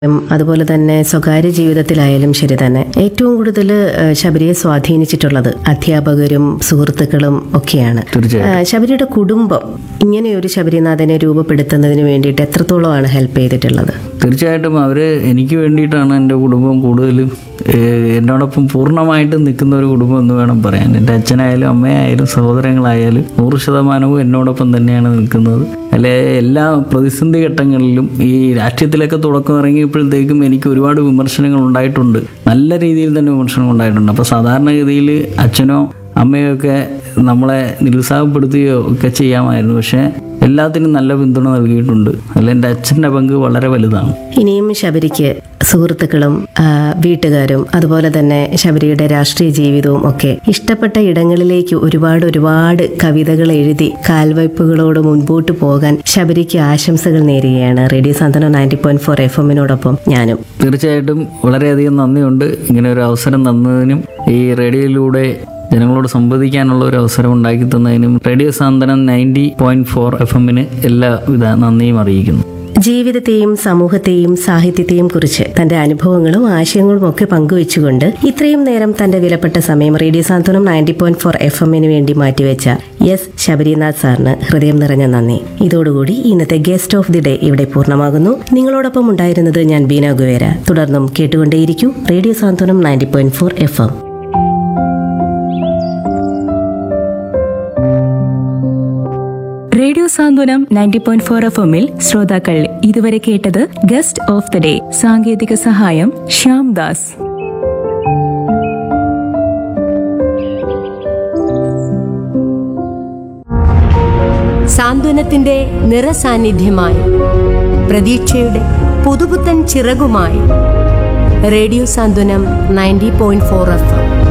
ഉം, അതുപോലെ തന്നെ സ്വകാര്യ ജീവിതത്തിലായാലും ശരി തന്നെ ഏറ്റവും കൂടുതൽ ഏഹ്, ശബരിയെ സ്വാധീനിച്ചിട്ടുള്ളത് അധ്യാപകരും സുഹൃത്തുക്കളും ഒക്കെയാണ് തീർച്ചയായും ഏഹ്, ശബരിയുടെ കുടുംബം ഇങ്ങനെയൊരു ശബരിനാഥനെ രൂപപ്പെടുത്തുന്നതിന് വേണ്ടിയിട്ട് എത്രത്തോളമാണ് ഹെൽപ്പ് ചെയ്തിട്ടുള്ളത് തീർച്ചയായിട്ടും അവര് എനിക്ക് വേണ്ടിയിട്ടാണ് എൻ്റെ കുടുംബം കൂടുതലും ഏഹ്, എന്നോടൊപ്പം പൂർണ്ണമായിട്ട് നിൽക്കുന്ന ഒരു കുടുംബം എന്ന് വേണം പറയാൻ എൻ്റെ അച്ഛനായാലും അമ്മയായാലും സഹോദരങ്ങളായാലും നൂറ് ശതമാനവും എന്നോടൊപ്പം തന്നെയാണ് നിൽക്കുന്നത് അല്ലെ എല്ലാ പ്രതിസന്ധി ഘട്ടങ്ങളിലും ഈ രാഷ്ട്രീയത്തിലൊക്കെ തുടക്കം ഇറങ്ങിയപ്പോഴത്തേക്കും എനിക്ക് ഒരുപാട് വിമർശനങ്ങൾ ഉണ്ടായിട്ടുണ്ട് നല്ല രീതിയിൽ തന്നെ വിമർശനങ്ങൾ ഉണ്ടായിട്ടുണ്ട് അപ്പോൾ സാധാരണഗതിയിൽ അച്ഛനോ അമ്മയോ ഒക്കെ നമ്മളെ നിരുത്സാഹപ്പെടുത്തുകയോ ഒക്കെ ചെയ്യാമായിരുന്നു പക്ഷേ എല്ലാത്തിനും നല്ല പിന്തുണ നൽകിയിട്ടുണ്ട് അതിൽ എൻ്റെ അച്ഛൻ്റെ പങ്ക് വളരെ വലുതാണ് ഇനിയും ശബരിക്ക് സുഹൃത്തുക്കളും ആ, വീട്ടുകാരും അതുപോലെ തന്നെ ശബരിയുടെ രാഷ്ട്രീയ ജീവിതവും ഒക്കെ ഇഷ്ടപ്പെട്ട ഇടങ്ങളിലേക്ക് ഒരുപാട് ഒരുപാട് കവിതകൾ എഴുതി കാൽവയ്പ്പുകളോട് മുൻപോട്ട് പോകാൻ ശബരിക്ക് ആശംസകൾ നേരുകയാണ് radio Santhwanam ninety point four F എമ്മിനോടൊപ്പം ഞാനും തീർച്ചയായിട്ടും വളരെയധികം നന്ദിയുണ്ട് ഇങ്ങനെ ഒരു അവസരം തന്നതിനും ഈ റേഡിയോയിലൂടെ ജനങ്ങളോട് സംവദിക്കാനുള്ള ഒരു അവസരം ഉണ്ടാക്കി തന്നതിനും radio Santhwanam ninety point four F എമ്മിന് എല്ലാവിധ നന്ദിയും അറിയിക്കുന്നു ജീവിതത്തെയും സമൂഹത്തെയും സാഹിത്യത്തെയും കുറിച്ച് തന്റെ അനുഭവങ്ങളും ആശയങ്ങളും ഒക്കെ പങ്കുവെച്ചുകൊണ്ട് ഇത്രയും നേരം തന്റെ വിലപ്പെട്ട സമയം radio Santhwanam ninety point four F എമ്മിന് വേണ്ടി മാറ്റിവെച്ച എസ് ശബരിനാഥ് സാറിന് ഹൃദയം നിറഞ്ഞ നന്ദി ഇതോടുകൂടി ഇന്നത്തെ ഗസ്റ്റ് ഓഫ് ദി ഡേ ഇവിടെ പൂർണ്ണമാകുന്നു നിങ്ങളോടൊപ്പം ഉണ്ടായിരുന്നത് ഞാൻ ബീന ഗുവേര തുടർന്നും കേട്ടുകൊണ്ടേയിരിക്കൂ radio Santhwanam ninety point four F M radio Santhwanam ninety point four F എമ്മിൽ ശ്രോതാക്കൾ ഇതുവരെ കേട്ടത് ഗസ്റ്റ് ഓഫ് ദ ഡേ സാങ്കേതിക സഹായം ശ്യാം ദാസ് സാന്ത്വനത്തിന്റെ നിറസാന്നിധ്യമായി പ്രതീക്ഷയുടെ പുതുപുത്തൻ ചിറകുമായി radio Santhwanam ninety point four F